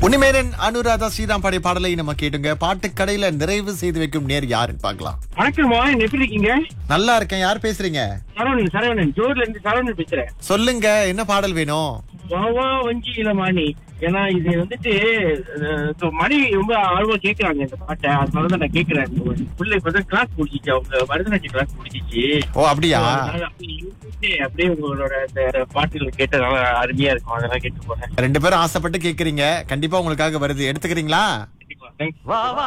உன்னிமேனன் அனுராதா ஸ்ரீராம் பாடிய பாடலை நம்ம கேட்டுங்க பாட்டுக்கடையில நிறைவு செய்து வைக்கும் நேர் யாருன்னு பார்க்கலாம் வணக்கம் மோகன் எப்படி இருக்கீங்க நல்லா இருக்கேன் யார் பேசுறீங்க சரவணன் சரவணன் ஜோர்ல இருந்து சரவணன் பேசுறேன் சொல்லுங்க என்ன பாடல் வேணும் வாவா வஞ்சி இளமானி ஏன்னா இது வந்துட்டு அஹ், இப்ப மணி ரொம்ப ஆர்வமா கேக்குறாங்க இந்த பாட்டை அதனாலதான் நான் கேக்குறேன் பிள்ளை இப்பதான் கிளாஸ் முடிச்சிச்சு அவங்க பரதநாட்டிய கிளாஸ் முடிச்சிச்சு ஓ அப்படியா அதனால அப்படியே யோசிச்சுட்டு அப்படியே உங்களோட இந்த பாட்டுகள் கேட்டு நல்லா அருமையா இருக்கும் அதெல்லாம் கேட்டு போறேன் ரெண்டு பேரும் ஆசைப்பட்டு கேக்குறீங்க கண்டிப்பா உங்களுக்காக வருது எடுத்துக்கிறீங்களா தேங்க்ஸ்